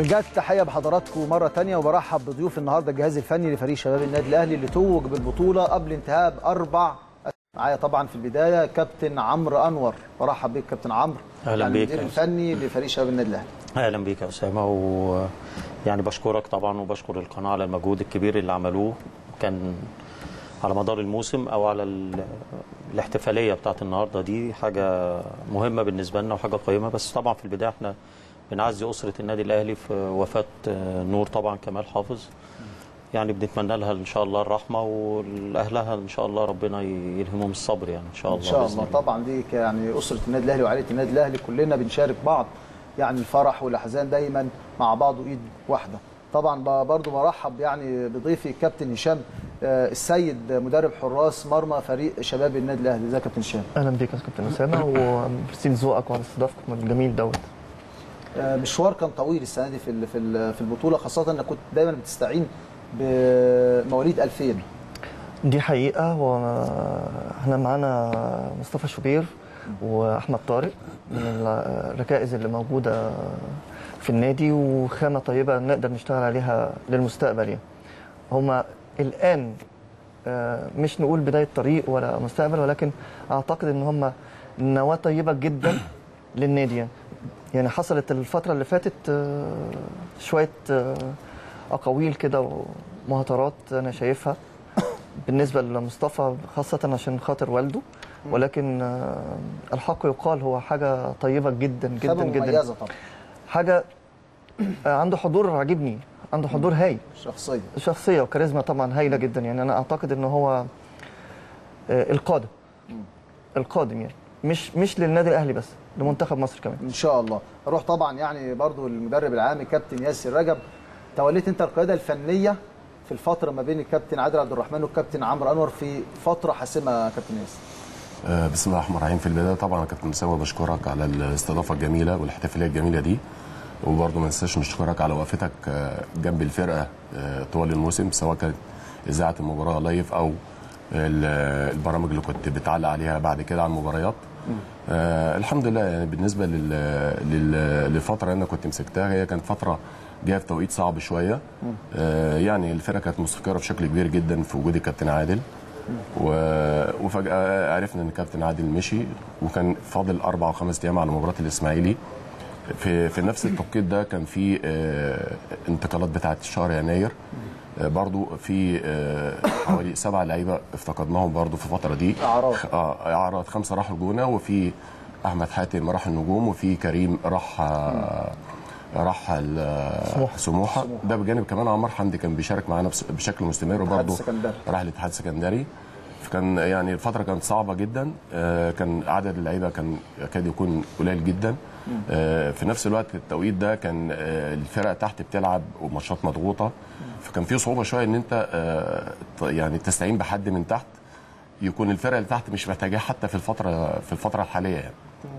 بجد تحيه بحضراتكم مره تانية وبرحب بضيوف النهارده الجهاز الفني لفريق شباب النادي الاهلي اللي توج بالبطوله قبل انتهاء باربع معايا طبعا في البدايه كابتن عمرو انور برحب بيك كابتن عمرو أهلا يعني بيك المدير يا أستاذ. الفني لفريق شباب النادي الاهلي اهلا بيك يا اسامه و يعني بشكرك طبعا وبشكر القناه على المجهود الكبير اللي عملوه كان على مدار الموسم او على ال... الاحتفاليه بتاعت النهارده دي حاجه مهمه بالنسبه لنا وحاجه قيمه بس طبعا في البدايه احنا بنعزي اسره النادي الاهلي في وفاه آه، نور طبعا كمال حافظ يعني بنتمنى لها ان شاء الله الرحمه ولاهلها ان شاء الله ربنا يلهمهم الصبر يعني ان شاء ان الله شاء بإذن الله طبعا دي ك- يعني اسره النادي الاهلي وعائله النادي الاهلي كلنا بنشارك بعض يعني الفرح والاحزان دايما مع بعض وايد واحده طبعا ب- برضو برحب يعني بضيفي الكابتن هشام آه، السيد مدرب حراس مرمى فريق شباب النادي الاهلي ازيك يا كابتن هشام اهلا بيك يا كابتن اسامه وميرسي لذوقك وعلى استضافتكم الجميل دوت آه، مشوار كان طويل السنه دي في ال- في ال- في البطوله خاصه انك كنت دايما بتستعين بمواليد 2000 دي حقيقه واحنا معانا مصطفى شوبير واحمد طارق من الركائز اللي موجوده في النادي وخامه طيبه نقدر نشتغل عليها للمستقبل يعني هما الان آه، مش نقول بدايه طريق ولا مستقبل ولكن اعتقد ان هم نواه طيبه جدا للنادي يعني يعني حصلت الفتره اللي فاتت آه، شويه آه، اقاويل كده ومهاترات انا شايفها بالنسبه لمصطفى خاصه عشان خاطر والده ولكن آه، الحق يقال هو حاجه طيبه جدا جدا خامه جدا مميزه طبعا حاجه آه، عنده حضور عاجبني عنده حضور هايل شخصيه شخصيه وكاريزما طبعا هايله جدا يعني انا اعتقد ان هو آه، القادم القادم يعني مش مش للنادي الاهلي بس لمنتخب مصر كمان ان شاء الله اروح طبعا يعني برضو المدرب العام الكابتن ياسر رجب توليت انت القياده الفنيه في الفتره ما بين الكابتن عادل عبد الرحمن والكابتن عمرو انور في فتره حاسمه يا كابتن ياسر آه، بسم الله الرحمن الرحيم في البدايه طبعا يا كابتن اسامه بشكرك على الاستضافه الجميله والاحتفاليه الجميله دي وبرضه ما ننساش نشكرك على وقفتك آه، جنب الفرقه آه، طوال الموسم سواء كانت اذاعه المباراه لايف او ال- البرامج اللي كنت بتعلق عليها بعد كده على المباريات آه الحمد لله يعني بالنسبه لل... لل... للفتره اللي انا كنت مسكتها هي كانت فتره جايه في توقيت صعب شويه آه يعني الفرقه كانت مستقره بشكل كبير جدا في وجود الكابتن عادل و... وفجاه عرفنا ان الكابتن عادل مشي وكان فاضل اربع او خمس ايام على مباراه الاسماعيلي في في نفس التوقيت ده كان في آه، انتقالات بتاعه شهر يناير آه، برضو في آه، حوالي سبع لعيبه افتقدناهم برضو في الفتره دي إعارات. اه اعراض خمسه راحوا الجونه وفي احمد حاتم راح النجوم وفي كريم راح آه، راح ال- سموحة. سموحه ده بجانب كمان عمار حمدي كان بيشارك معانا بس- بشكل مستمر وبرضه السكندري. راح الاتحاد السكندري فكان يعني الفتره كانت صعبه جدا آه، كان عدد اللعيبه كان يكاد يكون قليل جدا آه، في نفس الوقت التوقيت ده كان آه، الفرق تحت بتلعب وماتشات مضغوطه فكان في صعوبه شويه ان انت آه، ت- يعني تستعين بحد من تحت يكون الفرق اللي تحت مش محتاجاه حتى في الفتره في الفتره الحاليه يعني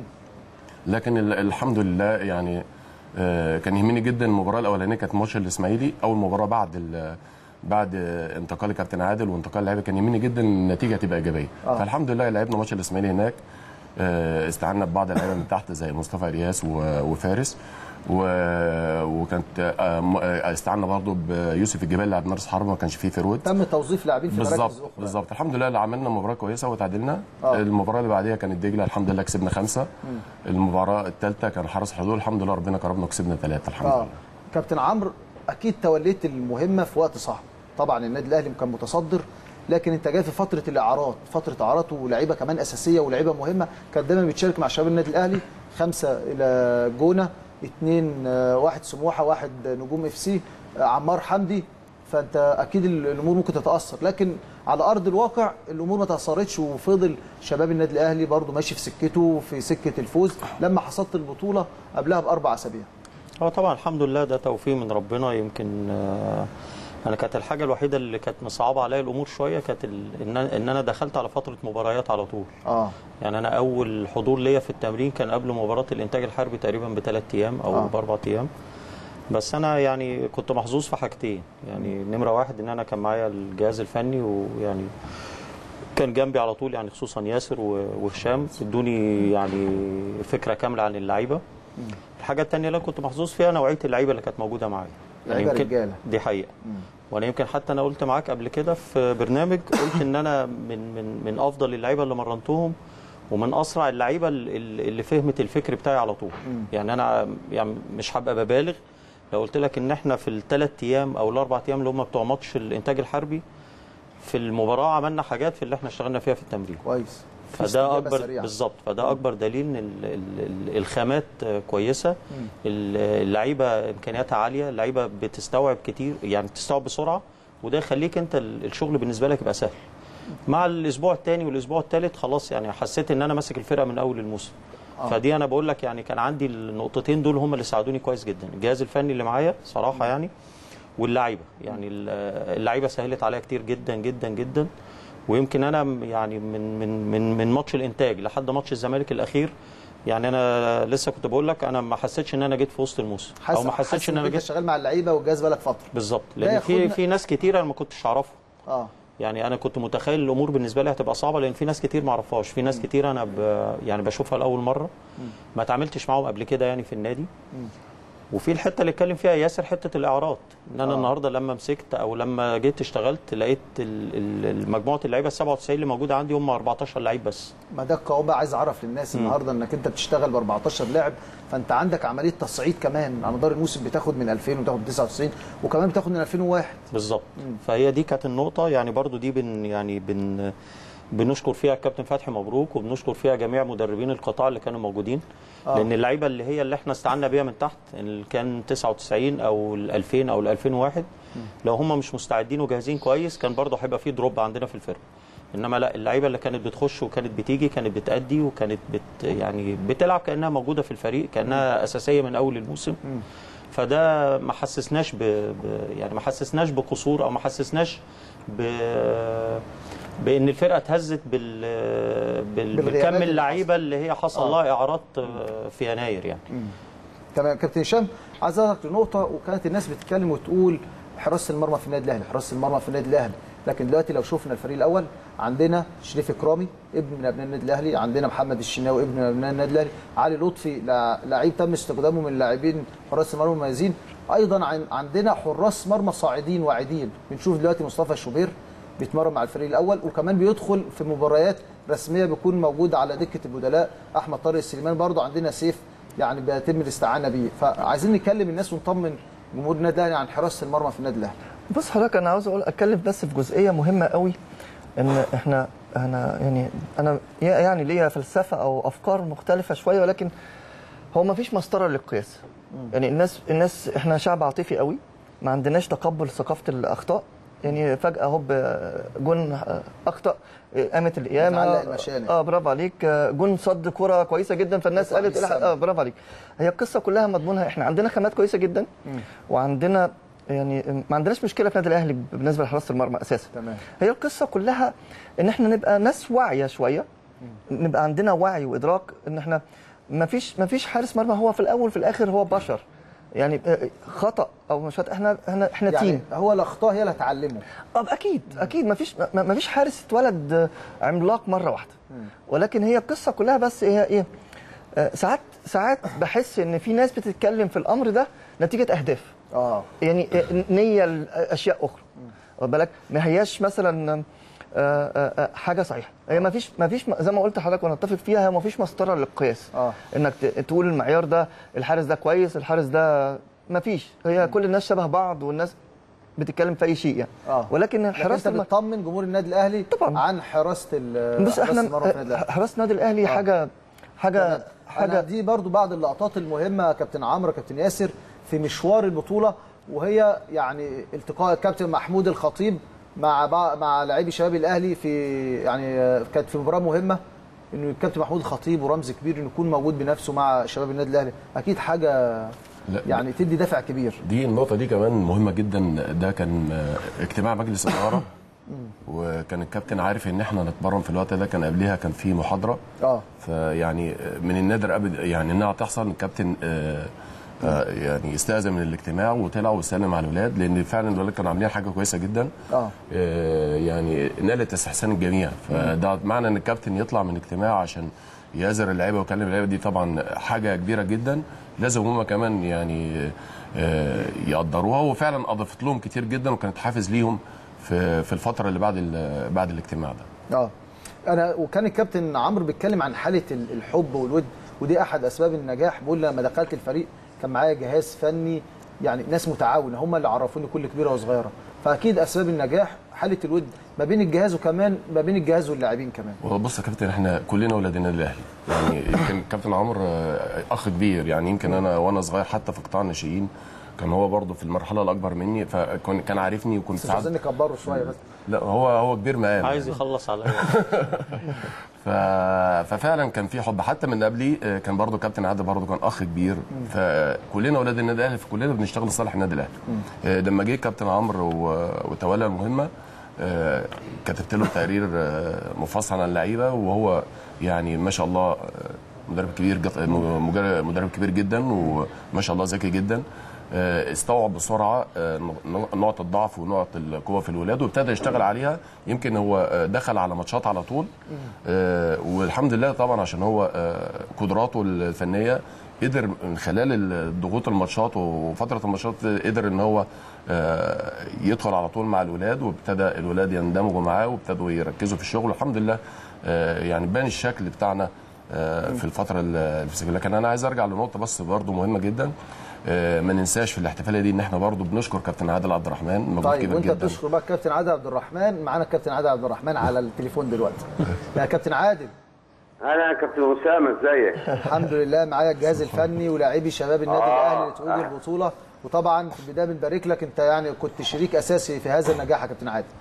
لكن ال- الحمد لله يعني آه، كان يهمني جدا المباراه الاولانيه كانت ماتش الاسماعيلي اول مباراه بعد ال- بعد آه، انتقال الكابتن عادل وانتقال اللعيبه كان يهمني جدا النتيجه تبقى ايجابيه آه. فالحمد لله لعبنا ماتش الاسماعيلي هناك آه، استعنا ببعض اللعيبه من تحت زي مصطفى الياس و- وفارس و- وكانت آه، م- آه، استعنا برضه بيوسف الجبال لاعب نارس حرب ما كانش فيه فرود تم توظيف لاعبين في مراكز بالظبط اخرى بالظبط الحمد لله اللي عملنا مباراه كويسه وتعادلنا آه. المباراه اللي بعديها كانت دجله الحمد لله كسبنا خمسه المباراه الثالثه كان حرس حدود الحمد لله ربنا كرمنا وكسبنا ثلاثه الحمد اه لله كابتن عمرو اكيد توليت المهمه في وقت صعب طبعا النادي الاهلي كان متصدر لكن انت جاي في فتره الاعارات فتره اعارات ولاعيبه كمان اساسيه ولاعيبه مهمه كانت دايما بتشارك مع شباب النادي الاهلي خمسه الى جونه اثنين آه، واحد سموحه واحد نجوم اف سي آه، عمار حمدي فانت اكيد ال- الامور ممكن تتاثر لكن على ارض الواقع الامور ما تاثرتش وفضل شباب النادي الاهلي برضو ماشي في سكته في سكه الفوز لما حصدت البطوله قبلها باربع اسابيع هو طبعا الحمد لله ده توفيق من ربنا يمكن آه، انا كانت الحاجه الوحيده اللي كانت مصعبه عليا الامور شويه كانت ال- ان أنا- ان انا دخلت على فتره مباريات على طول اه يعني انا اول حضور ليا في التمرين كان قبل مباراه الانتاج الحربي تقريبا بثلاث ايام او آه. باربع ايام بس انا يعني كنت محظوظ في حاجتين يعني نمره واحد ان انا كان معايا الجهاز الفني ويعني كان جنبي على طول يعني خصوصا ياسر و- وهشام ادوني يعني فكره كامله عن اللعيبه الحاجه الثانيه اللي انا كنت محظوظ فيها نوعيه اللعيبه اللي كانت موجوده معايا لعيبة يمكن- رجالة. دي حقيقه وانا يمكن حتى انا قلت معاك قبل كده في برنامج قلت ان انا من من من افضل اللعيبه اللي مرنتهم ومن اسرع اللعيبه ال- ال- اللي فهمت الفكر بتاعي على طول يعني انا يعني مش هبقى ببالغ لو قلت لك ان احنا في الثلاث ايام او الاربع ايام اللي هم بتوع ماتش الانتاج الحربي في المباراه عملنا حاجات في اللي احنا اشتغلنا فيها في التمرين كويس في فده استجابة اكبر سريعة. بالظبط فده اكبر دليل ان ال- ال- ال- الخامات آه، كويسه ال- اللعيبه امكانياتها عاليه اللعيبه بتستوعب كتير يعني بتستوعب بسرعه وده يخليك انت ال- الشغل بالنسبه لك يبقى سهل مع الاسبوع الثاني والاسبوع الثالث خلاص يعني حسيت ان انا ماسك الفرقه من اول الموسم آه. فدي انا بقول لك يعني كان عندي النقطتين دول هم اللي ساعدوني كويس جدا الجهاز الفني اللي معايا صراحه يعني واللعيبه يعني ال- اللعيبه سهلت عليا كتير جدا جدا جدا ويمكن انا م- يعني من من من من ماتش الانتاج لحد ماتش الزمالك الاخير يعني انا لسه كنت بقول لك انا ما حسيتش ان انا جيت في وسط الموسم حاسس او ما حسيتش ان انا انت جيت شغال مع اللعيبه والجهاز بقالك فتره بالظبط ده لان في ياخدنا- في ناس كتير انا ما كنتش اعرفها اه يعني انا كنت متخيل الامور بالنسبه لي هتبقى صعبه لان في ناس كتير ما اعرفهاش في ناس كتير انا ب... يعني بشوفها لاول مره ما اتعاملتش معاهم قبل كده يعني في النادي وفي الحته اللي اتكلم فيها ياسر حته الاعراض ان انا آه. آه. النهارده لما مسكت او لما جيت اشتغلت لقيت ال- ال- مجموعه اللعيبه ال 97 اللي موجوده عندي هم 14 لعيب بس ما ده القوام بقى عايز اعرف للناس النهارده انك انت بتشتغل ب 14 لاعب فانت عندك عمليه تصعيد كمان على مدار الموسم بتاخد من 2000 وتاخد من 99 وكمان بتاخد من 2001 بالظبط فهي دي كانت النقطه يعني برضو دي بن يعني بن بنشكر فيها الكابتن فتحي مبروك وبنشكر فيها جميع مدربين القطاع اللي كانوا موجودين آه. آه. لان اللعيبه اللي هي اللي احنا استعنا بيها من تحت اللي كان 99 او ال 2000 او ال 2001 لو هم مش مستعدين وجاهزين كويس كان برضه هيبقى في دروب عندنا في الفرقه انما لا اللعيبه اللي كانت بتخش وكانت بتيجي كانت بتأدي وكانت بت يعني بتلعب كانها موجوده في الفريق كانها اساسيه من اول الموسم فده ما حسسناش ب... ب... يعني ما حسسناش بقصور او ما حسسناش ب... بان الفرقه اتهزت بال... بال... بالغيابات بالكم اللي اللعيبه اللي هي حصل آه. لها اعارات آه، في يناير يعني تمام كابتن هشام عايز اخدك لنقطه وكانت الناس بتتكلم وتقول حراسه المرمى في النادي الاهلي حراسه المرمى في النادي الاهلي لكن دلوقتي لو شفنا الفريق الاول عندنا شريف اكرامي ابن من ابناء النادي الاهلي عندنا محمد الشناوي ابن من ابناء النادي الاهلي علي لطفي لع- لعيب تم استخدامه من لاعبين حراس المرمى المميزين ايضا عن- عندنا حراس مرمى صاعدين واعدين بنشوف دلوقتي مصطفى شوبير بيتمرن مع الفريق الاول وكمان بيدخل في مباريات رسميه بيكون موجود على دكه البدلاء احمد طارق السليمان برضو عندنا سيف يعني بيتم الاستعانه بيه فعايزين نكلم الناس ونطمن جمهور النادي الاهلي عن حراسه المرمى في النادي الاهلي بص حضرتك انا عاوز اقول اتكلم بس في جزئيه مهمه قوي ان احنا انا يعني انا يعني ليا فلسفه او افكار مختلفه شويه ولكن هو ما فيش مسطره للقياس يعني الناس الناس احنا شعب عاطفي قوي ما عندناش تقبل ثقافه الاخطاء يعني فجاه هوب جون اخطا قامت القيامه بتعلق المشانق. اه برافو عليك جون صد كره كويسه جدا فالناس يطلع قالت بالسما. اه برافو عليك هي القصه كلها مضمونها احنا عندنا خامات كويسه جدا وعندنا يعني ما عندناش مشكله في النادي الاهلي بالنسبه لحراسه المرمى اساسا تمام هي القصه كلها ان احنا نبقى ناس واعيه شويه نبقى عندنا وعي وادراك ان احنا ما فيش ما فيش حارس مرمى هو في الاول في الاخر هو بشر يعني آه، خطا او مش خطأ، احنا احنا احنا يعني تيم هو الاخطاء هي اللي هتعلمه اه اكيد اكيد ما فيش ما ما فيش حارس اتولد آه، عملاق مره واحده ولكن هي القصه كلها بس هي ايه آه، ساعات ساعات بحس ان في ناس بتتكلم في الامر ده نتيجه اهداف اه يعني نيه لاشياء اخرى واخد بالك ما هياش مثلا آه، آه، آه، حاجه صحيحه هي ما فيش ما فيش زي ما قلت لحضرتك وانا اتفق فيها هي ما فيش مسطره للقياس آه. انك ت- تقول المعيار ده الحارس ده كويس الحارس ده ما فيش هي كل الناس شبه بعض والناس بتتكلم في اي شيء يعني اه ولكن لكن انت حراسه الم... بتطمن جمهور النادي الاهلي طبعاً. عن حراسه ال- بص حراسة احنا المرمى في النادي الاهلي حراسه النادي الاهلي حاجه حاجه حاجه حاجه دي برضو بعض اللقطات المهمه يا كابتن عمرو كابتن ياسر في مشوار البطوله وهي يعني التقاء الكابتن محمود الخطيب مع بع- مع لاعبي شباب الاهلي في يعني آه، كانت في مباراه مهمه انه الكابتن محمود الخطيب ورمز كبير انه يكون موجود بنفسه مع شباب النادي الاهلي اكيد حاجه لا، يعني تدي دافع كبير دي النقطة دي كمان مهمة جدا ده كان آه، اجتماع مجلس الإدارة وكان الكابتن عارف ان احنا نتمرن في الوقت ده كان قبلها كان في محاضرة اه فيعني آه، من النادر ابدا يعني انها تحصل الكابتن آه، آه، يعني استاذن من الاجتماع وطلع وسلم على الولاد لان فعلا الولاد كانوا عاملين حاجه كويسه جدا اه آه، يعني نالت استحسان الجميع فده معنى ان الكابتن يطلع من اجتماع عشان يأزر اللعيبه ويكلم اللعيبه دي طبعا حاجه كبيره جدا لازم هم كمان يعني آه، يقدروها وفعلا اضافت لهم كتير جدا وكانت حافز ليهم في في الفتره اللي بعد ال- بعد الاجتماع ده اه انا وكان الكابتن عمرو بيتكلم عن حاله ال- الحب والود ودي احد اسباب النجاح بقول لما دخلت الفريق كان معايا جهاز فني يعني ناس متعاونه هم اللي عرفوني كل كبيره وصغيره فاكيد اسباب النجاح حاله الود ما بين الجهاز وكمان ما بين الجهاز واللاعبين كمان هو بص يا كابتن احنا كلنا اولاد النادي الاهلي يعني يمكن كابتن عمرو آه، اخ كبير يعني يمكن انا وانا صغير حتى في قطاع الناشئين كان هو برضه في المرحله الاكبر مني فكان كان عارفني وكنت بس مش عايزين ساعات نكبره شويه بس لا هو هو كبير مقام عايز يخلص عليا ف... ففعلا كان في حب حتى من قبلي آه، كان برضو كابتن عادل برضو كان اخ كبير فكلنا اولاد النادي الاهلي فكلنا بنشتغل لصالح النادي الاهلي آه، لما جه كابتن عمرو و... وتولى المهمه آه، كتبت له تقرير آه، مفصل عن اللعيبه وهو يعني ما شاء الله آه، مدرب كبير جد... مجر- مدرب كبير جدا وما شاء الله ذكي جدا آه، استوعب بسرعه آه، ن- نقط الضعف ونقط القوه في الولاد وابتدى يشتغل عليها يمكن هو آه، دخل على ماتشات على طول آه، والحمد لله طبعا عشان هو آه، قدراته الفنيه قدر من خلال الضغوط الماتشات وفتره الماتشات قدر ان هو آه، يدخل على طول مع الولاد وابتدى الولاد يندمجوا معاه وابتدوا يركزوا في الشغل والحمد لله آه، يعني بان الشكل بتاعنا آه، في الفتره اللي في لكن انا عايز ارجع لنقطه بس برضو مهمه جدا آه، ما ننساش في الاحتفاليه دي ان احنا برضو بنشكر كابتن عادل عبد الرحمن مجهود طيب كبير وانت جدا بتشكر بقى الكابتن عادل عبد الرحمن معانا الكابتن عادل عبد الرحمن على التليفون دلوقتي يا كابتن عادل انا يا كابتن اسامه ازيك الحمد لله معايا الجهاز الفني ولاعبي شباب النادي آه. الاهلي لتوج البطوله وطبعا في البدايه بنبارك لك انت يعني كنت شريك اساسي في هذا النجاح يا كابتن عادل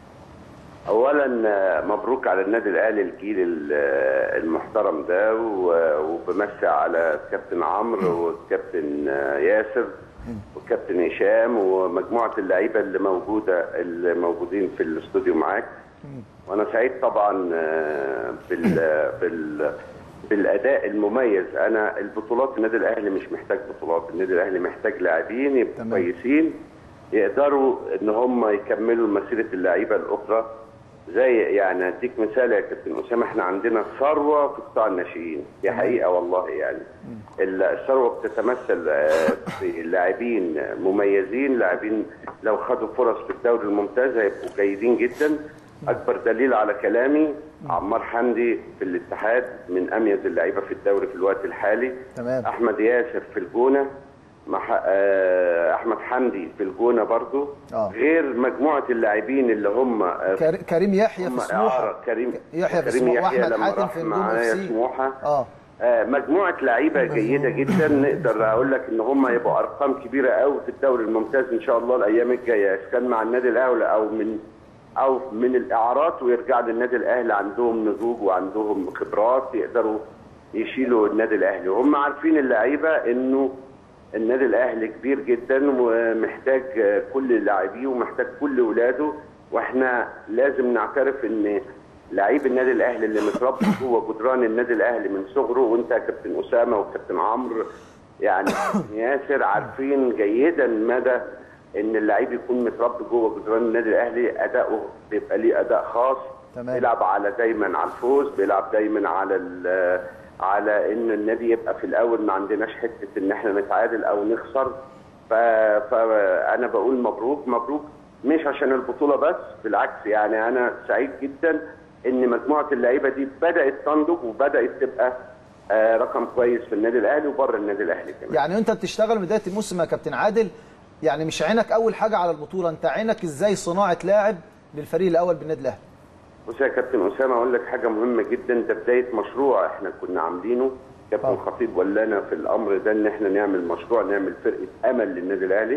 اولا آه، مبروك على النادي الاهلي الجيل ال- آه، المحترم ده و- وبمسي على الكابتن عمرو والكابتن آه، ياسر والكابتن هشام ومجموعه اللعيبه اللي موجوده اللي موجودين في الاستوديو معاك وانا سعيد طبعا آه، بال بال بالاداء المميز انا البطولات النادي الاهلي مش محتاج بطولات النادي الاهلي محتاج لاعبين يبقوا تمام. كويسين يقدروا ان هم يكملوا مسيره اللعيبه الاخرى زي يعني اديك مثال يا كابتن اسامه احنا عندنا ثروه في قطاع الناشئين دي حقيقه والله يعني ال- الثروه بتتمثل آه، في لاعبين مميزين لاعبين لو خدوا فرص في الدوري الممتاز هيبقوا جيدين جدا اكبر دليل على كلامي عمار حمدي في الاتحاد من اميز اللعيبه في الدوري في الوقت الحالي تمام. احمد ياسر في الجونه مع آه، احمد حمدي في الجونه برضو آه. غير مجموعه اللاعبين اللي هم آه، كر- كريم يحيى في هم سموحه إعارة. كريم يحيى في كريم سموحه يحيى واحمد لما حاتم راح في نجوم معايا اف سي سموحه اه آه، مجموعه لعيبه جيده جدا نقدر اقول لك ان هم يبقوا ارقام كبيره قوي في الدوري الممتاز ان شاء الله الايام الجايه اذا كان مع النادي الاهلي او من او من الاعارات ويرجع للنادي الاهلي عندهم نضوج وعندهم خبرات يقدروا يشيلوا النادي الاهلي وهم عارفين اللعيبه انه النادي الاهلي كبير جدا ومحتاج آه، كل لاعبيه ومحتاج كل ولاده واحنا لازم نعترف ان لعيب النادي الاهلي اللي متربي جوه جدران النادي الاهلي من صغره وانت يا كابتن اسامه وكابتن عمرو يعني ياسر عارفين جيدا مدى ان اللعيب يكون متربي جوه جدران النادي الاهلي اداؤه بيبقى ليه اداء خاص تمام. بيلعب على دايما على الفوز بيلعب دايما على ال- على ان النادي يبقى في الاول ما عندناش حته ان احنا نتعادل او نخسر ف- فانا بقول مبروك مبروك مش عشان البطوله بس بالعكس يعني انا سعيد جدا ان مجموعه اللعيبه دي بدات تنضج وبدات تبقى آه، رقم كويس في النادي الاهلي وبره النادي الاهلي كمان يعني انت بتشتغل من بدايه الموسم يا كابتن عادل يعني مش عينك اول حاجه على البطوله انت عينك ازاي صناعه لاعب للفريق الاول بالنادي الاهلي بص يا كابتن اسامه اقول لك حاجه مهمه جدا ده بدايه مشروع احنا كنا عاملينه كابتن آه. خطيب ولانا في الامر ده ان احنا نعمل مشروع نعمل فرقه امل للنادي الاهلي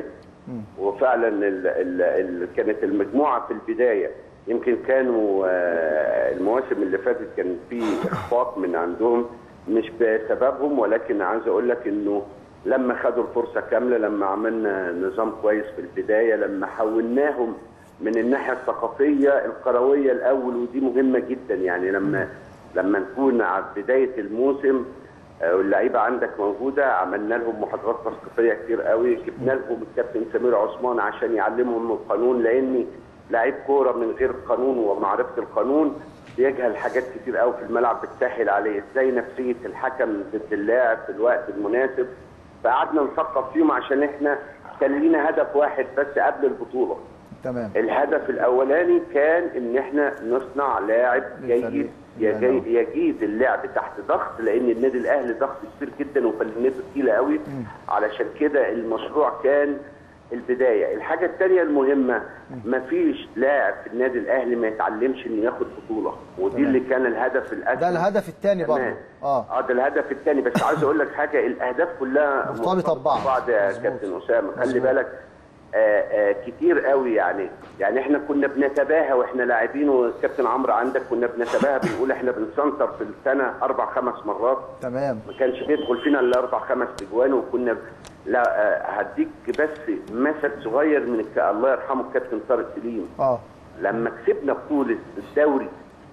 وفعلا ال ال ال كانت المجموعه في البدايه يمكن كانوا آه، المواسم اللي فاتت كان في اخفاق من عندهم مش بسببهم ولكن عايز اقول لك انه لما خدوا الفرصه كامله لما عملنا نظام كويس في البدايه لما حولناهم من الناحيه الثقافيه القرويه الاول ودي مهمه جدا يعني لما لما نكون على بدايه الموسم آه، واللعيبه عندك موجوده عملنا لهم محاضرات تثقيفيه كتير قوي جبنا لهم الكابتن سمير عثمان عشان يعلمهم القانون لاني لعيب كوره من غير قانون ومعرفه القانون بيجهل حاجات كتير قوي في الملعب بتسهل عليه ازاي نفسيه الحكم ضد اللاعب في الوقت المناسب فقعدنا نثقف فيهم عشان احنا كان لينا هدف واحد بس قبل البطوله تمام الهدف الاولاني كان ان احنا نصنع لاعب للفريق. جيد يجي- يجيد اللعب تحت ضغط لان النادي الاهلي ضغط كبير جدا وفنيته تقيله قوي علشان كده المشروع كان البدايه الحاجه الثانيه المهمه مفيش لاعب في النادي الاهلي ما يتعلمش انه ياخد بطوله ودي تمام. اللي كان الهدف الاساسي ده الهدف الثاني برضه تمام. اه اه ده الهدف الثاني بس عاوز اقول لك حاجه الاهداف كلها مرتبطة ببعض. بعض يا مظبوط. كابتن اسامه خلي مظبوط. بالك آه آه كتير قوي يعني يعني احنا كنا بنتباهى واحنا لاعبين والكابتن عمرو عندك كنا بنتباهى بنقول احنا بنسنتر في السنه اربع خمس مرات تمام ما كانش بيدخل فينا الا اربع خمس اجوان وكنا ب- لا آه هديك بس مثل صغير من الك... الله يرحمه الكابتن طارق سليم اه لما كسبنا بطولة الدوري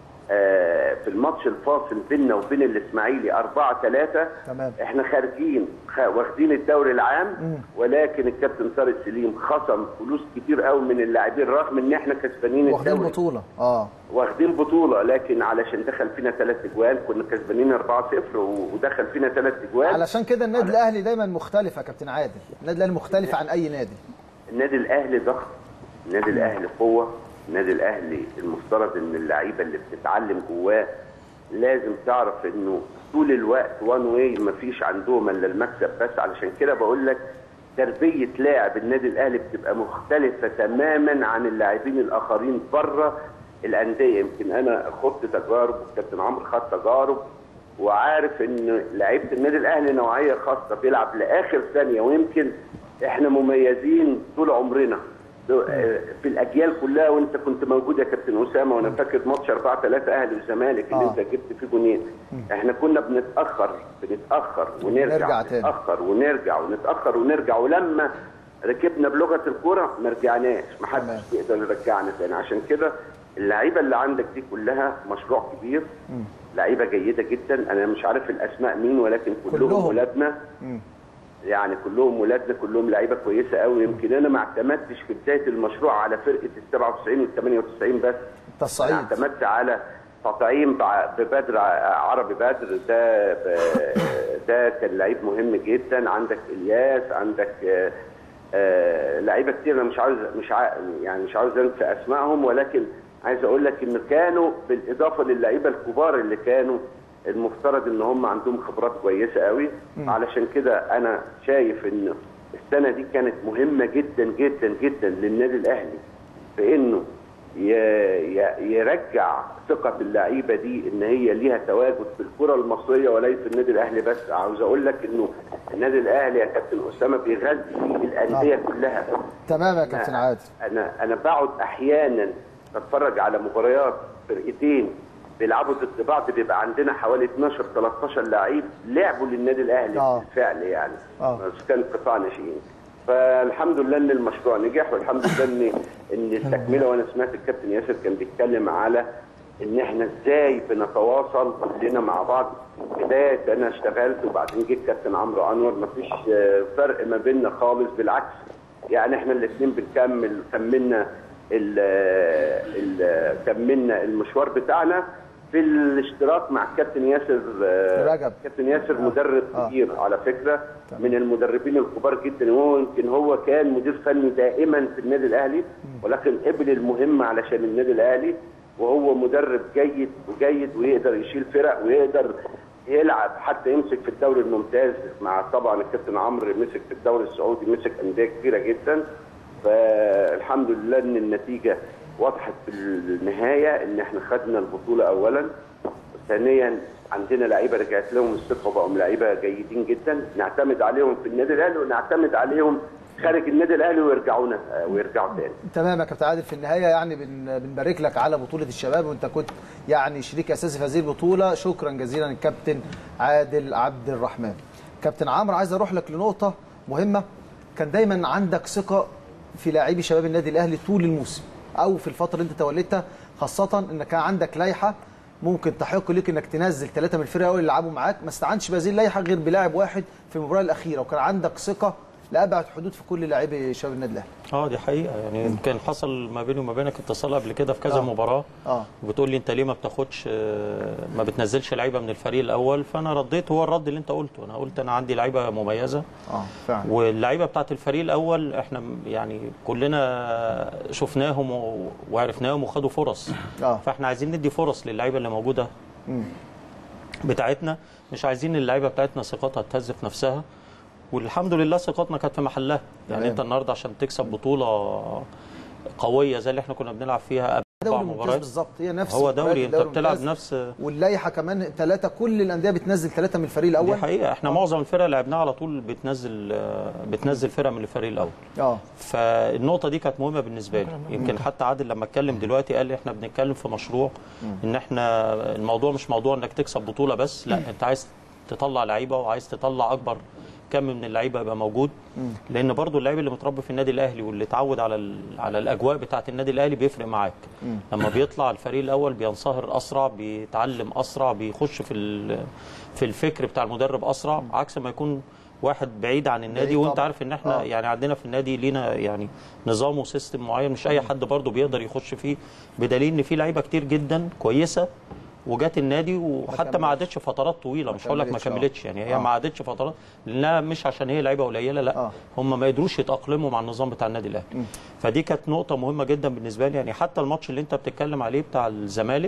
آه، في الماتش الفاصل بيننا وبين الاسماعيلي 4 3 تمام. احنا خارجين خ- واخدين الدوري العام ولكن الكابتن طارق سليم خصم فلوس كتير قوي من اللاعبين رغم ان احنا كسبانين واخدين الدوري بطوله اه واخدين بطوله لكن علشان دخل فينا ثلاث اجوان كنا كسبانين 4 0 ودخل فينا ثلاث اجوان علشان كده النادي الاهلي دايما مختلف يا كابتن عادل النادي الاهلي مختلف عن اي نادي النادي الاهلي ضغط النادي الاهلي قوه النادي الاهلي المفترض ان اللعيبه اللي بتتعلم جواه لازم تعرف انه طول الوقت وان واي مفيش عندهم الا المكسب بس علشان كده بقول لك تربيه لاعب النادي الاهلي بتبقى مختلفه تماما عن اللاعبين الاخرين بره الانديه يمكن انا خدت تجارب والكابتن عمرو خد تجارب وعارف ان لعيبه النادي الاهلي نوعيه خاصه بيلعب لاخر ثانيه ويمكن احنا مميزين طول عمرنا في الاجيال كلها وانت كنت موجود يا كابتن اسامه وانا فاكر ماتش 4 3 اهلي والزمالك اللي آه. انت جبت فيه جونين احنا كنا بنتاخر بنتاخر نرجع ونرجع تاني. نتاخر ونرجع ونتاخر ونرجع ولما ركبنا بلغه الكوره ما رجعناش ما تمام. حدش يقدر يرجعنا تاني عشان كده اللعيبه اللي عندك دي كلها مشروع كبير لعيبه جيده جدا انا مش عارف الاسماء مين ولكن كلهم كلهم. ولادنا مم. يعني كلهم ولادنا كلهم لعيبه كويسه قوي يمكن انا ما اعتمدتش في بدايه المشروع على فرقه ال 97 وال 98 بس انت انا الصعيد اعتمدت على تطعيم بع- ببدر ع- عربي بدر ده ب- ده كان لعيب مهم جدا عندك الياس عندك آه، آه، لعيبه كتير انا مش عاوز مش عا يعني مش عاوز انسى اسمائهم ولكن عايز اقول لك ان كانوا بالاضافه للعيبه الكبار اللي كانوا المفترض ان هم عندهم خبرات كويسه قوي علشان كده انا شايف ان السنه دي كانت مهمه جدا جدا جدا للنادي الاهلي في انه ي- ي- يرجع ثقة اللعيبة دي ان هي ليها تواجد في الكرة المصرية وليس النادي الاهلي بس عاوز اقول لك انه النادي الاهلي يا كابتن اسامة بيغذي الاندية كلها تمام يا كابتن عادل انا انا بقعد احيانا اتفرج على مباريات فرقتين بيلعبوا ضد بعض بيبقى عندنا حوالي 12 13 لعيب لعبوا للنادي الاهلي آه. بالفعل يعني آه. بس كان قطاع ناشئين فالحمد لله ان المشروع نجح والحمد لله ان ان التكمله وانا سمعت الكابتن ياسر كان بيتكلم على ان احنا ازاي بنتواصل كلنا مع بعض بدايه انا اشتغلت وبعدين جه الكابتن عمرو انور مفيش آه، فرق ما بيننا خالص بالعكس يعني احنا الاثنين بنكمل كملنا ال ال كملنا المشوار بتاعنا في الاشتراك مع الكابتن ياسر آه، رجب. كابتن ياسر مدرب آه. كبير على فكره من المدربين الكبار جدا وهو يمكن هو كان مدير فني دائما في النادي الاهلي ولكن قبل المهمه علشان النادي الاهلي وهو مدرب جيد وجيد ويقدر يشيل فرق ويقدر يلعب حتى يمسك في الدوري الممتاز مع طبعا الكابتن عمرو مسك في الدوري السعودي مسك انديه كبيره جدا فالحمد لله ان النتيجه وضحت في النهايه ان احنا خدنا البطوله اولا ثانيا عندنا لعيبه رجعت لهم الثقه وبقوا لعيبه جيدين جدا نعتمد عليهم في النادي الاهلي ونعتمد عليهم خارج النادي الاهلي ويرجعونا ويرجعوا تاني تمام يا كابتن عادل في النهايه يعني بن بنبارك لك على بطوله الشباب وانت كنت يعني شريك اساسي في هذه البطوله شكرا جزيلا الكابتن عادل عبد الرحمن كابتن عمرو عايز اروح لك لنقطه مهمه كان دايما عندك ثقه في لاعبي شباب النادي الاهلي طول الموسم او في الفتره اللي انت توليتها خاصه ان كان عندك لائحه ممكن تحق ليك انك تنزل ثلاثه من الفرقه الاول اللي يلعبوا معاك ما استعنتش بهذه اللائحه غير بلاعب واحد في المباراه الاخيره وكان عندك ثقه لابعد حدود في كل لاعبي شباب النادي الاهلي اه دي حقيقه يعني يمكن حصل ما بيني وما بينك اتصال قبل كده في كذا آه. مباراه اه وبتقول لي انت ليه ما بتاخدش آه، ما بتنزلش لعيبه من الفريق الاول فانا رديت هو الرد اللي انت قلته انا قلت انا عندي لعيبه مميزه اه فعلا واللعيبه بتاعت الفريق الاول احنا م- يعني كلنا شفناهم و- وعرفناهم وخدوا فرص اه فاحنا عايزين ندي فرص للعيبه اللي موجوده مم. بتاعتنا مش عايزين اللعيبه بتاعتنا ثقتها تهز في نفسها والحمد لله ثقتنا كانت في محلها يعني تمام. انت النهارده عشان تكسب بطوله قويه زي اللي احنا كنا بنلعب فيها قبل اربع دوري ممتاز مباريات بالظبط هي نفس هو مباريات دوري انت الدوري بتلعب الممتاز. نفس واللائحه كمان ثلاثه كل الانديه بتنزل ثلاثه من الفريق دي الاول حقيقه احنا معظم الفرق اللي لعبناها على طول بتنزل آه، بتنزل فرقه من الفريق الاول اه فالنقطه دي كانت مهمه بالنسبه لي يمكن حتى عادل لما اتكلم دلوقتي قال لي احنا بنتكلم في مشروع ان احنا الموضوع مش موضوع انك تكسب بطوله بس لا انت عايز تطلع لعيبه وعايز تطلع اكبر كم من اللعيبه يبقى موجود لان برضو اللعيب اللي متربي في النادي الاهلي واللي اتعود على ال- على الاجواء بتاعه النادي الاهلي بيفرق معاك لما بيطلع الفريق الاول بينصهر اسرع بيتعلم اسرع بيخش في ال- في الفكر بتاع المدرب اسرع عكس ما يكون واحد بعيد عن النادي بعيد وانت طبعا. عارف ان احنا آه. يعني عندنا في النادي لينا يعني نظام وسيستم معين مش اي حد برضه بيقدر يخش فيه بدليل ان في لعيبه كتير جدا كويسه وجات النادي وحتى كملتش. ما عادتش فترات طويله مش هقول لك ما كملتش، آه. كملتش يعني هي آه. ما عادتش فترات لانها مش عشان هي لعيبه قليله لا آه. هم ما قدروش يتاقلموا مع النظام بتاع النادي الاهلي فدي كانت نقطه مهمه جدا بالنسبه لي يعني حتى الماتش اللي انت بتتكلم عليه بتاع الزمالك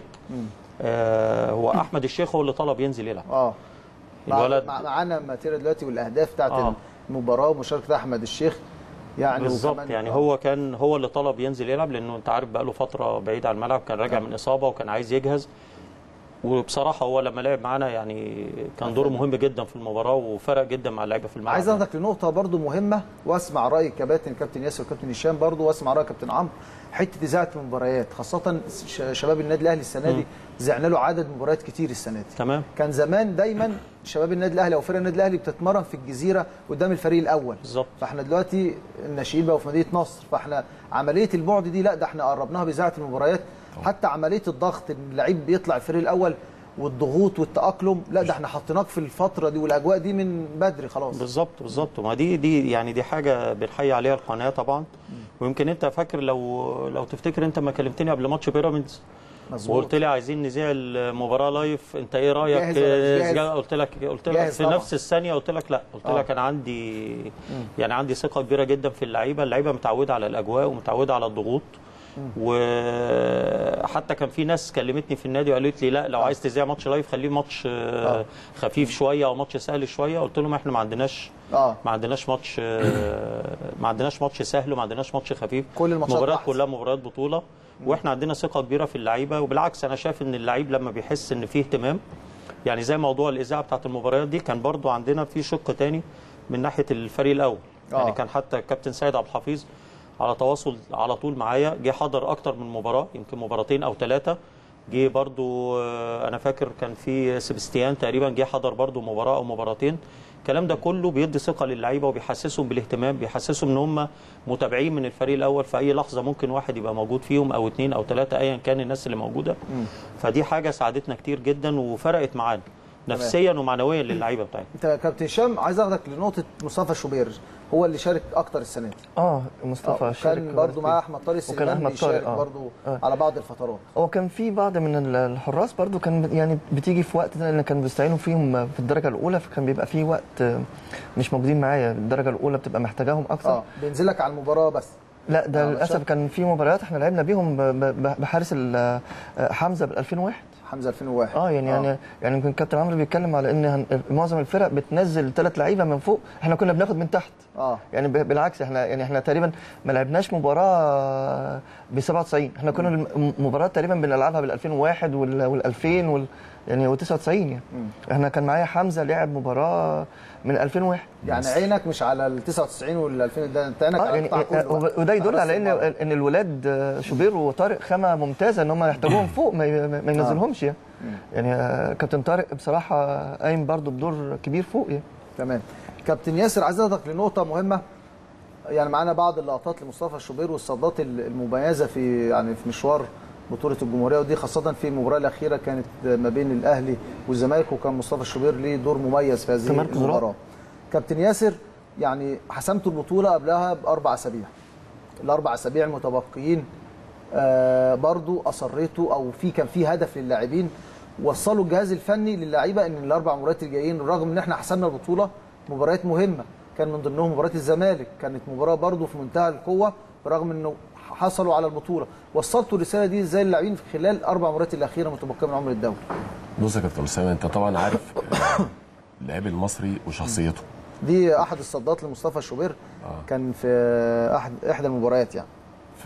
آه هو احمد الشيخ هو اللي طلب ينزل يلعب اه مع- الولد مع- معانا ماتيريال دلوقتي والاهداف بتاعت آه. المباراه ومشاركه احمد الشيخ يعني بالظبط وكمان- يعني آه. هو كان هو اللي طلب ينزل يلعب لانه انت عارف بقى له فتره بعيد عن الملعب كان راجع من اصابه وكان عايز يجهز وبصراحه هو لما لعب معانا يعني كان دوره مهم جدا في المباراه وفرق جدا مع اللعيبه في الملعب عايز اخدك لنقطه برضو مهمه واسمع راي الكباتن كابتن ياسر وكابتن هشام برضو واسمع راي كابتن عمرو حته اذاعه المباريات خاصه ش- شباب النادي الاهلي السنه دي زعنا له عدد مباريات كتير السنه دي تمام كان زمان دايما شباب النادي الاهلي او فرق النادي الاهلي بتتمرن في الجزيره قدام الفريق الاول بالظبط فاحنا دلوقتي النشيبه وفي مدينه نصر فاحنا عمليه البعد دي لا ده احنا قربناها باذاعه المباريات حتى عمليه الضغط ان اللعيب بيطلع الفريق الاول والضغوط والتاقلم لا ده احنا حطيناك في الفتره دي والاجواء دي من بدري خلاص بالظبط بالظبط ما دي دي يعني دي حاجه بنحيي عليها القناه طبعا ويمكن انت فاكر لو لو تفتكر انت ما كلمتني قبل ماتش بيراميدز مظبوط وقلت لي عايزين نذيع المباراه لايف انت ايه رايك جاهز ولا مش جاهز؟ قلت لك قلت لك جاهز في طبعا. نفس الثانيه قلت لك لا قلت آه. لك انا عندي يعني عندي ثقه كبيره جدا في اللعيبه اللعيبه متعوده على الاجواء ومتعوده على الضغوط وحتى كان في ناس كلمتني في النادي وقالت لي لا لو عايز تذيع ماتش لايف خليه ماتش آه، خفيف شويه او ماتش سهل شويه قلت لهم احنا ما عندناش اه ما عندناش ماتش آه، ما عندناش ماتش سهل وما عندناش ماتش خفيف كل الماتشات مباريات بحث. كلها مباريات بطوله واحنا عندنا ثقه كبيره في اللعيبه وبالعكس انا شايف ان اللعيب لما بيحس ان فيه اهتمام يعني زي موضوع الاذاعه بتاعت المباريات دي كان برضو عندنا في شق تاني من ناحيه الفريق الاول آه. يعني كان حتى الكابتن سيد عبد الحفيظ على تواصل على طول معايا جه حضر اكتر من مباراه يمكن مباراتين او ثلاثه جه برضو آه، انا فاكر كان في سبستيان تقريبا جه حضر برضو مباراه او مباراتين الكلام ده كله بيدي ثقه للعيبه وبيحسسهم بالاهتمام بيحسسهم ان هم متابعين من الفريق الاول في اي لحظه ممكن واحد يبقى موجود فيهم او اثنين او ثلاثه ايا كان الناس اللي موجوده فدي حاجه ساعدتنا كتير جدا وفرقت معانا نفسيا ومعنويا للعيبه بتاعتنا انت يا كابتن هشام عايز اخدك لنقطه مصطفى شوبير هو اللي شارك اكتر السنه دي اه مصطفى شارك كان برضو معاه احمد طارق وكان السليمان أحمد طارق، بيشارك آه. برضو آه. على بعض الفترات هو كان في بعض من ال- الحراس برضو كان يعني بتيجي في وقت ده لان كانوا بيستعينوا فيهم في الدرجه الاولى فكان بيبقى في وقت آه، مش موجودين معايا الدرجه الاولى بتبقى محتاجاهم اكثر اه بينزل لك على المباراه بس لا ده آه، للاسف شاف. كان في مباريات احنا لعبنا بيهم ب- ب- بحارس ال- آه، حمزه بال 2001 حمزه 2001 اه يعني يعني يعني يمكن كابتن عمرو بيتكلم على ان هن- معظم الفرق بتنزل ثلاث لعيبه من فوق احنا كنا بناخد من تحت اه يعني ب- بالعكس احنا يعني احنا تقريبا ما لعبناش مباراه ب 97 احنا كنا الم- مباراه تقريبا بنلعبها بال 2001 وال وال 2000 وال يعني و 99 يعني احنا كان معايا حمزه لعب مباراه من 2001 يعني عينك مش على ال 99 وال 2000 ده انت عينك اه على يعني القطاع كله وب- بقى. وده يدل حراسة على ان المرمى. ان الولاد آه، شوبير وطارق خامه ممتازه ان هم يحتاجوهم فوق ما ي- ما ينزلهمش يعني يعني آه، كابتن طارق بصراحه قايم برضو بدور كبير فوق يعني تمام كابتن ياسر عايز اخدك لنقطه مهمه يعني معانا بعض اللقطات لمصطفى الشوبير والصدات ال- المميزه في يعني في مشوار بطوله الجمهوريه ودي خاصه في المباراه الاخيره كانت ما بين الاهلي والزمالك وكان مصطفى الشوبير ليه دور مميز في هذه تمركز المباراه كابتن ياسر يعني حسمتوا البطوله قبلها باربع اسابيع الاربع اسابيع المتبقيين آه برضو اصريتوا او في كان في هدف للاعبين وصلوا الجهاز الفني للاعيبه ان الاربع مباريات الجايين رغم ان احنا حسمنا البطوله مباريات مهمه كان من ضمنهم مباراه الزمالك كانت مباراه برضو في منتهى القوه برغم انه حصلوا على البطوله وصلتوا الرساله دي ازاي للاعبين في خلال الاربع مباريات الاخيره متبقيه من عمر الدوري بص يا كابتن اسامه انت طبعا عارف آه، اللاعب المصري وشخصيته دي احد الصدات لمصطفى شوبير كان في احد احدى المباريات يعني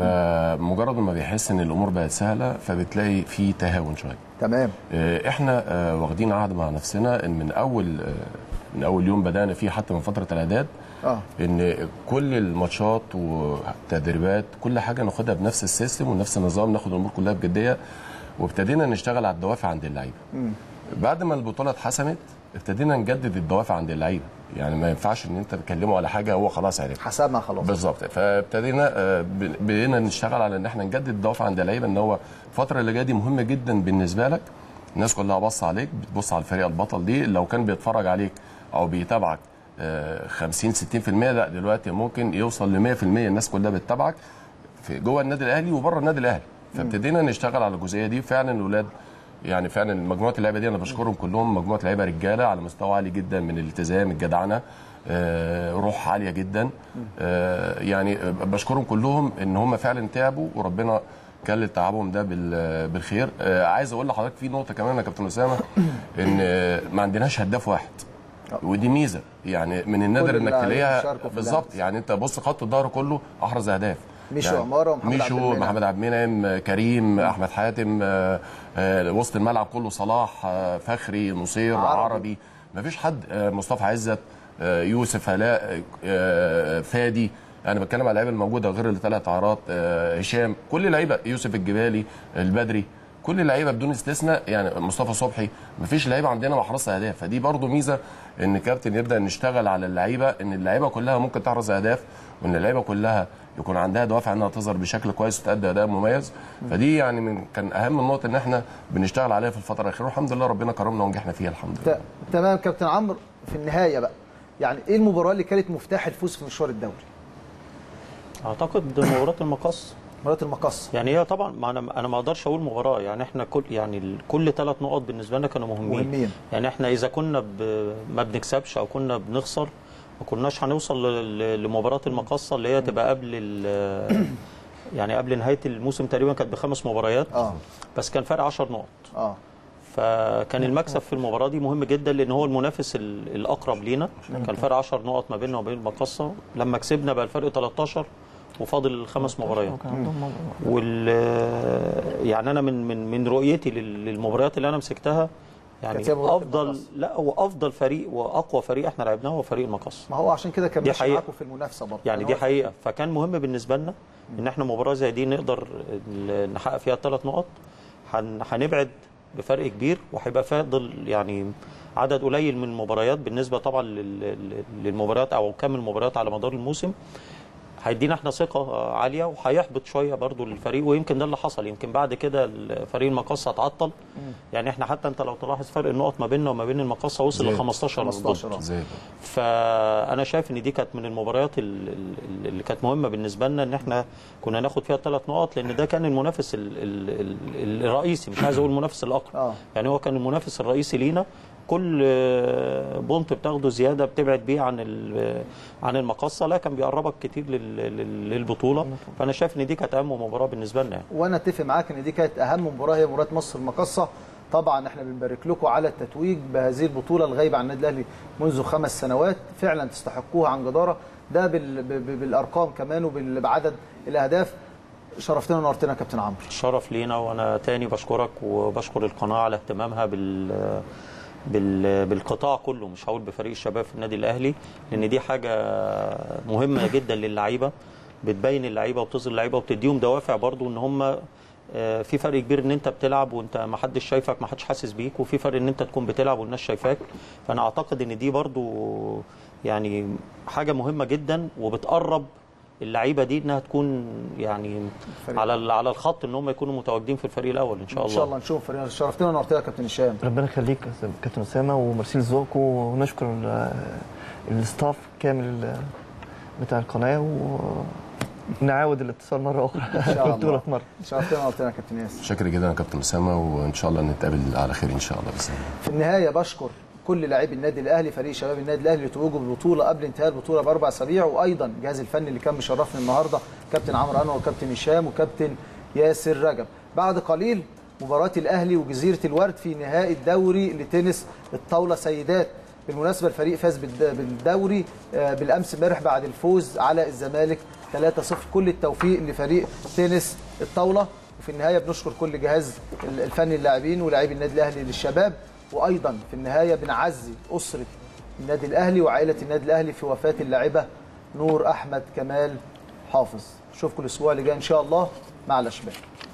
فمجرد ما بيحس ان الامور بقت سهله فبتلاقي في تهاون شويه تمام آه، احنا آه، واخدين عهد مع نفسنا ان من اول آه، من اول يوم بدانا فيه حتى من فتره الاعداد اه ان كل الماتشات والتدريبات كل حاجه ناخدها بنفس السيستم ونفس النظام ناخد الامور كلها بجديه وابتدينا نشتغل على الدوافع عند اللعيبه بعد ما البطوله اتحسمت ابتدينا نجدد الدوافع عند اللعيبه يعني ما ينفعش ان انت تكلمه على حاجه هو خلاص عرف حسبها خلاص بالظبط فابتدينا آه، ب- بقينا نشتغل على ان احنا نجدد الدوافع عند اللعيبه ان هو الفتره اللي جايه دي مهمه جدا بالنسبه لك الناس كلها باصه عليك بتبص على الفريق البطل دي لو كان بيتفرج عليك او بيتابعك آه، 50 60% لا دلوقتي ممكن يوصل ل 100% الناس كلها بتتابعك في جوه النادي الاهلي وبره النادي الاهلي فابتدينا نشتغل على الجزئيه دي فعلا الاولاد يعني فعلا مجموعه اللعيبه دي انا بشكرهم كلهم مجموعه لعيبه رجاله على مستوى عالي جدا من الالتزام الجدعنه آه، روح عاليه جدا آه، يعني آه، بشكرهم كلهم ان هم فعلا تعبوا وربنا كلل تعبهم ده بال- بالخير آه، عايز اقول لحضرتك في نقطه كمان يا كابتن اسامه ان آه، ما عندناش هداف واحد ودي ميزه يعني من النادر كل انك اللاعبين تلاقيها شاركوا في بالظبط اللعبة. يعني انت بص خط الظهر كله احرز اهداف ميشو عمارة ومحمد عبد ميشو المنعم. محمد عبد المنعم آه، كريم احمد حاتم آه، آه، وسط الملعب كله صلاح آه، فخري نصير عربي. عربي مفيش حد آه، مصطفى عزت آه، يوسف هلاء آه، فادي انا بتكلم على اللعيبه الموجوده غير الثلاث عارات آه، هشام كل اللعيبه يوسف الجبالي البدري كل اللعيبه بدون استثناء يعني مصطفى صبحي مفيش لعيبه عندنا محرصه اهداف فدي برضو ميزه ان كابتن يبدا نشتغل على اللعيبه ان اللعيبه كلها ممكن تحرز اهداف وان اللعيبه كلها يكون عندها دوافع انها تظهر بشكل كويس وتأدي اداء مميز فدي يعني من كان اهم النقط ان احنا بنشتغل عليها في الفتره الاخيره والحمد لله ربنا كرمنا ونجحنا فيها الحمد لله ت- تمام كابتن عمرو في النهايه بقى يعني ايه المباراه اللي كانت مفتاح الفوز في مشوار الدوري اعتقد مباراه المقص مباراه المقص يعني هي طبعا ما انا انا ما اقدرش اقول مباراه يعني احنا كل يعني ال- كل ثلاث نقط بالنسبه لنا كانوا مهمين مهمين. يعني احنا اذا كنا ب... ما بنكسبش او كنا بنخسر ما كناش هنوصل ل- ل- لمباراه المقصه اللي هي تبقى قبل ال... يعني قبل نهايه الموسم تقريبا كانت بخمس مباريات اه بس كان فرق 10 نقط اه فكان المكسب في المباراه دي مهم جدا لان هو المنافس ال- الاقرب لينا كان فرق 10 نقط ما بيننا وبين المقصه لما كسبنا بقى الفرق 13 وفاضل خمس مباريات وكان عندهم مباراة. وال يعني انا من من من رؤيتي لل- للمباريات اللي انا مسكتها يعني كانت هي مباراة افضل المقص. لا هو افضل فريق واقوى فريق احنا لعبناه هو فريق المقص ما هو عشان كده كان دي ماشي حقيقة. معاكم في المنافسه برضه يعني دي هو- حقيقه فكان مهم بالنسبه لنا ان احنا مباراه زي دي نقدر ال- نحقق فيها الثلاث نقط هن- هنبعد بفرق كبير وهيبقى فاضل يعني عدد قليل من المباريات بالنسبه طبعا لل- لل- للمباريات او كم المباريات على مدار الموسم هيدينا احنا ثقه عاليه وهيحبط شويه برضو الفريق ويمكن ده اللي حصل يمكن بعد كده الفريق المقصه اتعطل يعني احنا حتى انت لو تلاحظ فرق النقط ما بيننا وما بين المقصه وصل ل زي 15 15 ضد. آه. زي فانا شايف ان دي كانت من المباريات ال- ال- اللي كانت مهمه بالنسبه لنا ان احنا كنا ناخد فيها الثلاث نقط لان ده كان المنافس ال ال ال الرئيسي مش عايز اقول المنافس الاقرب آه. يعني هو كان المنافس الرئيسي لينا كل آه، بونت بتاخده زياده بتبعد بيه عن ال- عن المقصه لا كان بيقربك كتير لل- لل- للبطوله فانا شايف ان دي كانت اهم مباراه بالنسبه لنا يعني. وانا اتفق معاك ان دي كانت اهم مباراه هي مباراه مصر المقصه طبعا احنا بنبارك لكم على التتويج بهذه البطوله الغايبه عن النادي الاهلي منذ خمس سنوات فعلا تستحقوها عن جداره ده بال... ب- ب- بالارقام كمان وبعدد الاهداف شرفتنا ونورتنا يا كابتن عمرو شرف لينا وانا تاني بشكرك وبشكر القناه على اهتمامها بال بال بالقطاع كله مش هقول بفريق الشباب في النادي الاهلي لان دي حاجه مهمه جدا للعيبه بتبين اللعيبه وبتظهر اللعيبه وبتديهم دوافع برضو ان هم آه، في فرق كبير ان انت بتلعب وانت ما حدش شايفك ما حدش حاسس بيك وفي فرق ان انت تكون بتلعب والناس شايفاك فانا اعتقد ان دي برضو يعني حاجه مهمه جدا وبتقرب اللعيبه دي انها تكون يعني الفريق. على ال- على الخط ان هم يكونوا متواجدين في الفريق الاول ان شاء ان الله شاء الله نشوف فريقنا شرفتنا ونورتنا يا كابتن هشام ربنا يخليك يا كابتن اسامه وميرسي لذوقكم ونشكر ال- الستاف كامل بتاع القناه ونعاود الاتصال مره اخرى شاء الله. البطوله في مره شرفتنا وقتنا يا كابتن ياسر شاكر جدا يا كابتن اسامه وان شاء الله نتقابل على خير ان شاء الله باذن الله في النهايه بشكر كل لاعبي النادي الاهلي فريق شباب النادي الاهلي اللي توجوا بالبطوله قبل انتهاء البطوله باربع اسابيع وايضا الجهاز الفني اللي كان مشرفني النهارده كابتن عمرو انور وكابتن هشام وكابتن ياسر رجب بعد قليل مباراه الاهلي وجزيره الورد في نهائي الدوري لتنس الطاوله سيدات بالمناسبه الفريق فاز بالد- بالدوري آه، بالامس امبارح بعد الفوز على الزمالك 3-0 كل التوفيق لفريق تنس الطاوله وفي النهايه بنشكر كل جهاز الفني اللاعبين ولاعبي النادي الاهلي للشباب وايضا في النهايه بنعزي اسره النادي الاهلي وعائله النادي الاهلي في وفاه اللاعبه نور احمد كمال حافظ اشوفكم الاسبوع اللي جاي ان شاء الله مع الاشبال